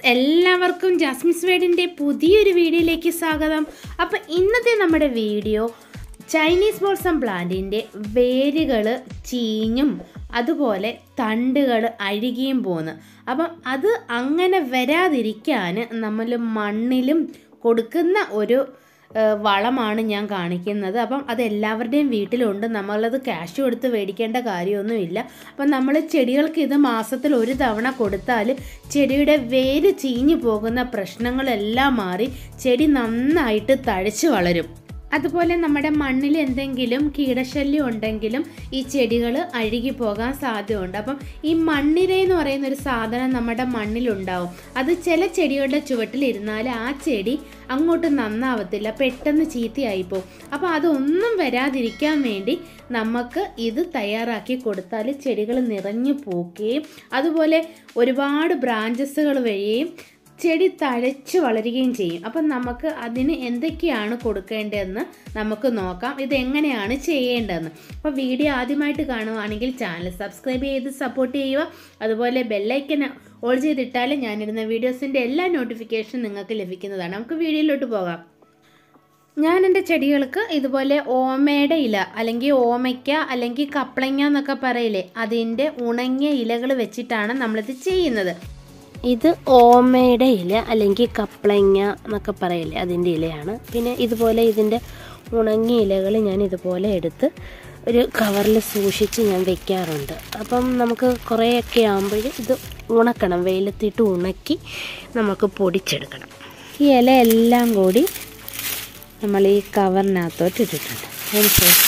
എല്ലാവർക്കും ജാസ്മിസ് വേഡിൻ്റെ പുതിയൊരു വീഡിയോയിലേക്ക് സ്വാഗതം അപ്പം ഇന്നത്തെ നമ്മുടെ വീഡിയോ ചൈനീസ് ബോൾസം പ്ലാന്റിൻ്റെ വേരുകൾ ചീഞ്ഞും അതുപോലെ തണ്ടുകൾ അഴുകിയും പോകുന്നു അപ്പം അത് അങ്ങനെ വരാതിരിക്കാൻ നമ്മൾ മണ്ണിലും കൊടുക്കുന്ന ഒരു ഏഹ് വളമാണ് ഞാൻ കാണിക്കുന്നത് അപ്പം അത് എല്ലാവരുടെയും വീട്ടിലുണ്ട് നമ്മളത് ക്യാഷ് കൊടുത്ത് മേടിക്കേണ്ട കാര്യമൊന്നുമില്ല അപ്പം നമ്മൾ ചെടികൾക്ക് ഇത് മാസത്തിൽ ഒരു തവണ കൊടുത്താൽ ചെടിയുടെ വേര് ചീഞ്ഞു പോകുന്ന പ്രശ്നങ്ങളെല്ലാം മാറി ചെടി നന്നായിട്ട് തഴച്ച് വളരും അതുപോലെ നമ്മുടെ മണ്ണിൽ എന്തെങ്കിലും കീടശല്യം ഉണ്ടെങ്കിലും ഈ ചെടികൾ അഴുകി പോകാൻ സാധ്യതയുണ്ട് അപ്പം ഈ മണ്ണിര എന്ന് പറയുന്ന ഒരു സാധനം നമ്മുടെ മണ്ണിലുണ്ടാവും അത് ചില ചെടികളുടെ ചുവട്ടിൽ ഇരുന്നാൽ ആ ചെടി അങ്ങോട്ട് നന്നാവത്തില്ല പെട്ടെന്ന് ചീത്തയായി പോകും അപ്പോൾ അതൊന്നും വരാതിരിക്കാൻ വേണ്ടി നമുക്ക് ഇത് തയ്യാറാക്കി കൊടുത്താൽ ചെടികൾ നിറഞ്ഞു പൂക്കുകയും അതുപോലെ ഒരുപാട് ബ്രാഞ്ചസുകൾ വഴിയും ചെടി തഴച്ച് വളരുകയും ചെയ്യും അപ്പം നമുക്ക് അതിന് എന്തൊക്കെയാണ് കൊടുക്കേണ്ടതെന്ന് നമുക്ക് നോക്കാം ഇത് എങ്ങനെയാണ് ചെയ്യേണ്ടതെന്ന് അപ്പോൾ വീഡിയോ ആദ്യമായിട്ട് കാണുവാണെങ്കിൽ ചാനൽ സബ്സ്ക്രൈബ് ചെയ്ത് സപ്പോർട്ട് ചെയ്യുക അതുപോലെ ബെല്ലൈക്കൻ ഓൾ ചെയ്തിട്ടാൽ ഞാനിടുന്ന വീഡിയോസിൻ്റെ എല്ലാ നോട്ടിഫിക്കേഷനും നിങ്ങൾക്ക് ലഭിക്കുന്നതാണ് നമുക്ക് വീഡിയോയിലോട്ട് പോകാം ഞാൻ എൻ്റെ ചെടികൾക്ക് ഇതുപോലെ ഓമയുടെ ഇല അല്ലെങ്കിൽ ഓമയ്ക്ക അല്ലെങ്കിൽ കപ്ലങ്ങ എന്നൊക്കെ പറയില്ലേ അതിൻ്റെ ഉണങ്ങിയ ഇലകൾ വെച്ചിട്ടാണ് നമ്മളിത് ചെയ്യുന്നത് ഇത് ഓമയുടെ ഇല അല്ലെങ്കിൽ കപ്ലങ്ങ എന്നൊക്കെ പറയില്ലേ അതിൻ്റെ ഇലയാണ് പിന്നെ ഇതുപോലെ ഇതിൻ്റെ ഉണങ്ങിയ ഇലകൾ ഞാൻ ഇതുപോലെ എടുത്ത് ഒരു കവറിൽ സൂക്ഷിച്ച് ഞാൻ വെക്കാറുണ്ട് അപ്പം നമുക്ക് കുറേയൊക്കെ ആകുമ്പോൾ ഇത് ഉണക്കണം വെയിലത്തിട്ട് ഉണക്കി നമുക്ക് പൊടിച്ചെടുക്കണം ഈ ഇല എല്ലാം കൂടി നമ്മൾ ഈ കവറിനകത്തോട്ട് ഇട്ടിട്ടുണ്ട് അതിന് ശേഷം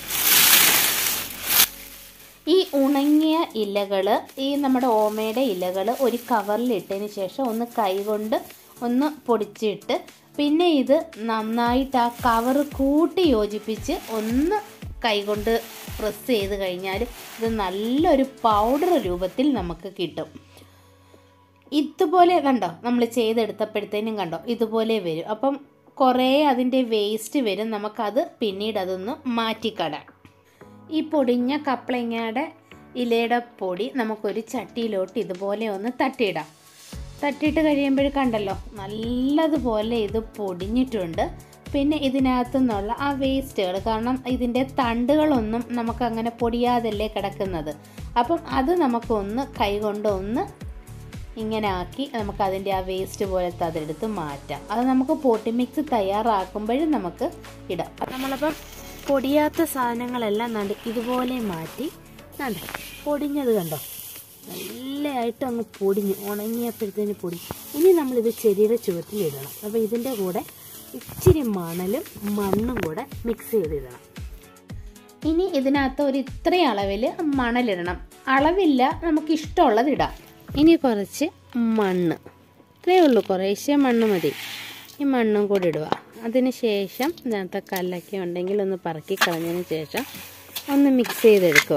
ഈ ഉണങ്ങിയ ഇലകൾ ഈ നമ്മുടെ ഓമയുടെ ഇലകൾ ഒരു കവറിൽ ഇട്ടതിന് ശേഷം ഒന്ന് കൈകൊണ്ട് ഒന്ന് പൊടിച്ചിട്ട് പിന്നെ ഇത് നന്നായിട്ട് ആ കവർ കൂട്ടി യോജിപ്പിച്ച് ഒന്ന് കൈകൊണ്ട് പ്രസ് ചെയ്ത് കഴിഞ്ഞാൽ ഇത് നല്ലൊരു പൗഡർ രൂപത്തിൽ നമുക്ക് കിട്ടും ഇതുപോലെ കണ്ടോ നമ്മൾ ചെയ്തെടുത്തപ്പോഴത്തേനും കണ്ടോ ഇതുപോലെ വരും അപ്പം കുറേ അതിൻ്റെ വേസ്റ്റ് വരും നമുക്കത് പിന്നീട് അതൊന്ന് മാറ്റിക്കടാം ഈ പൊടിഞ്ഞ കപ്ലങ്ങയുടെ ഇലയുടെ പൊടി നമുക്കൊരു ചട്ടിയിലോട്ട് ഇതുപോലെ ഒന്ന് തട്ടിയിടാം തട്ടിയിട്ട് കഴിയുമ്പോൾ കണ്ടല്ലോ നല്ലതുപോലെ ഇത് പൊടിഞ്ഞിട്ടുണ്ട് പിന്നെ ഇതിനകത്തു നിന്നുള്ള ആ വേസ്റ്റുകൾ കാരണം ഇതിൻ്റെ തണ്ടുകളൊന്നും നമുക്ക് അങ്ങനെ പൊടിയാതല്ലേ കിടക്കുന്നത് അപ്പം അത് നമുക്കൊന്ന് കൈകൊണ്ട് ഒന്ന് ഇങ്ങനെ ആക്കി നമുക്ക് അതിൻ്റെ ആ വേസ്റ്റ് പോലത്തെ അതെടുത്ത് മാറ്റാം അത് നമുക്ക് പോട്ടി മിക്സ് തയ്യാറാക്കുമ്പോഴും നമുക്ക് ഇടാം അപ്പം നമ്മളപ്പം പൊടിയാത്ത സാധനങ്ങളെല്ലാം നണ്ട് ഇതുപോലെ മാറ്റി നണ്ട് പൊടിഞ്ഞത് കണ്ടോ നല്ലതായിട്ട് അങ്ങ് പൊടിഞ്ഞു ഉണങ്ങിയപ്പോഴത്തേന് പൊടി ഇനി നമ്മളിത് ചെടിയുടെ ചുവട്ടിലിടണം അപ്പോൾ ഇതിൻ്റെ കൂടെ ഇച്ചിരി മണലും മണ്ണും കൂടെ മിക്സ് ചെയ്തിടണം ഇനി ഇതിനകത്ത് ഒരു ഇത്രയും അളവിൽ മണലിടണം അളവില്ല നമുക്ക് ഇഷ്ടമുള്ളത് ഇടാം ഇനി കുറച്ച് മണ്ണ് ഇത്രയേ ഉള്ളൂ കുറേശ്ശെ മണ്ണ് മതി ഈ മണ്ണും കൂടി ഇടുക അതിന് ശേഷം ഇതിനകത്ത് കല്ലൊക്കെ ഉണ്ടെങ്കിൽ ഒന്ന് പറക്കി കളഞ്ഞതിന് ശേഷം ഒന്ന് മിക്സ് ചെയ്തെടുക്കുക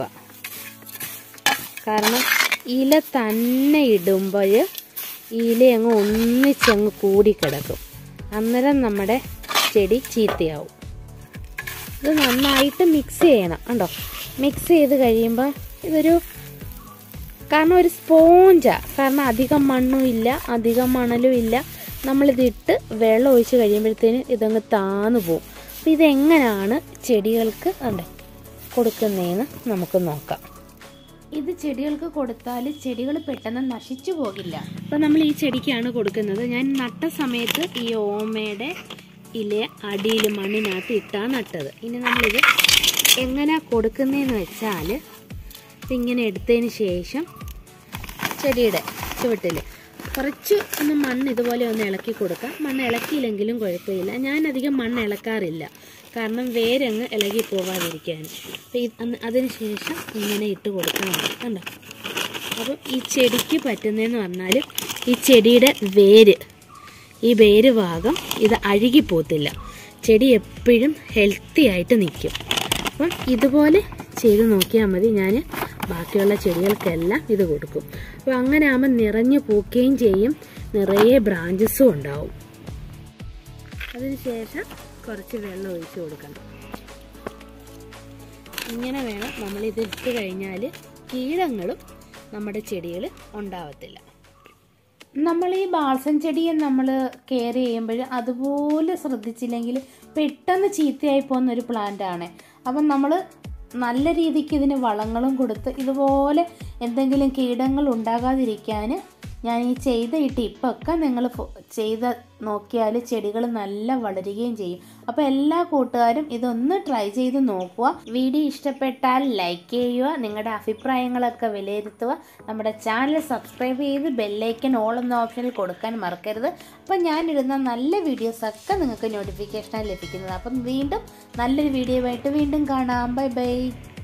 കാരണം ഇല തന്നെ ഇടുമ്പോൾ ഇല അങ്ങ് ഒന്നിച്ചങ്ങ് കൂടിക്കിടക്കും അന്നേരം നമ്മുടെ ചെടി ചീത്തയാവും ഇത് നന്നായിട്ട് മിക്സ് ചെയ്യണം കണ്ടോ മിക്സ് ചെയ്ത് കഴിയുമ്പോൾ ഇതൊരു കാരണം ഒരു സ്പോഞ്ചാ കാരണം അധികം മണ്ണും ഇല്ല അധികം മണലും ഇല്ല നമ്മളിതിട്ട് വെള്ളം ഒഴിച്ച് കഴിയുമ്പോഴത്തേന് ഇതങ്ങ് താന്നു പോകും അപ്പം ഇതെങ്ങനെയാണ് ചെടികൾക്ക് ഉണ്ട് കൊടുക്കുന്നതെന്ന് നമുക്ക് നോക്കാം ഇത് ചെടികൾക്ക് കൊടുത്താൽ ചെടികൾ പെട്ടെന്ന് നശിച്ചു പോകില്ല അപ്പം നമ്മൾ ഈ ചെടിക്കാണ് കൊടുക്കുന്നത് ഞാൻ നട്ട സമയത്ത് ഈ ഓമയുടെ ഇല അടിയിൽ മണ്ണിനകത്ത് ഇട്ടാണ് നട്ടത് ഇനി നമ്മളിത് എങ്ങനെ കൊടുക്കുന്നതെന്ന് വെച്ചാൽ ഇതിങ്ങനെ എടുത്തതിന് ശേഷം ചെടിയുടെ ചുവട്ടിൽ കുറച്ച് ഒന്ന് മണ്ണ് ഇതുപോലെ ഒന്ന് ഇളക്കി കൊടുക്കാം മണ്ണ് ഇളക്കിയില്ലെങ്കിലും കുഴപ്പമില്ല ഞാൻ അധികം മണ്ണ് ഇളക്കാറില്ല കാരണം വേരങ്ങ് ഇളകി പോകാതിരിക്കാൻ അപ്പം ഇത് അന്ന് അതിന് ശേഷം ഇങ്ങനെ ഇട്ട് കൊടുക്കാൻ മതി കണ്ടോ അപ്പം ഈ ചെടിക്ക് പറ്റുന്നതെന്ന് പറഞ്ഞാൽ ഈ ചെടിയുടെ വേര് ഈ വേര് ഭാഗം ഇത് അഴുകിപ്പോത്തില്ല ചെടി എപ്പോഴും ഹെൽത്തി ആയിട്ട് നിൽക്കും അപ്പം ഇതുപോലെ ചെയ്ത് നോക്കിയാൽ മതി ഞാൻ ബാക്കിയുള്ള ചെടികൾക്കെല്ലാം ഇത് കൊടുക്കും അപ്പോൾ അങ്ങനെ ആകുമ്പോൾ നിറഞ്ഞു പൂക്കുകയും ചെയ്യും നിറയെ ബ്രാഞ്ചസും ഉണ്ടാവും അതിനുശേഷം കുറച്ച് വെള്ളം ഒഴിച്ച് കൊടുക്കണം ഇങ്ങനെ വേണം നമ്മൾ ഇത് ഇട്ട് കഴിഞ്ഞാൽ കീടങ്ങളും നമ്മുടെ ചെടികൾ ഉണ്ടാവത്തില്ല നമ്മൾ ഈ ബാൾസം ചെടിയെ നമ്മൾ കെയർ ചെയ്യുമ്പോൾ അതുപോലെ ശ്രദ്ധിച്ചില്ലെങ്കിൽ പെട്ടെന്ന് ചീത്തയായി പോകുന്ന ഒരു പ്ലാന്റ് ആണ് അപ്പം നമ്മൾ നല്ല രീതിക്ക് ഇതിന് വളങ്ങളും കൊടുത്ത് ഇതുപോലെ എന്തെങ്കിലും കീടങ്ങൾ ഉണ്ടാകാതിരിക്കാൻ ഞാൻ ഈ ചെയ്ത ഈ ടിപ്പൊക്കെ നിങ്ങൾ ചെയ്ത് നോക്കിയാൽ ചെടികൾ നല്ല വളരുകയും ചെയ്യും അപ്പോൾ എല്ലാ കൂട്ടുകാരും ഇതൊന്ന് ട്രൈ ചെയ്ത് നോക്കുക വീഡിയോ ഇഷ്ടപ്പെട്ടാൽ ലൈക്ക് ചെയ്യുക നിങ്ങളുടെ അഭിപ്രായങ്ങളൊക്കെ വിലയിരുത്തുക നമ്മുടെ ചാനൽ സബ്സ്ക്രൈബ് ചെയ്ത് ബെല്ലൈക്കൻ ഓൾ എന്ന ഓപ്ഷനിൽ കൊടുക്കാൻ മറക്കരുത് അപ്പം ഞാനിടുന്ന നല്ല വീഡിയോസൊക്കെ നിങ്ങൾക്ക് നോട്ടിഫിക്കേഷനായി ലഭിക്കുന്നത് അപ്പം വീണ്ടും നല്ലൊരു വീഡിയോ ആയിട്ട് വീണ്ടും കാണാം ബൈ ബൈ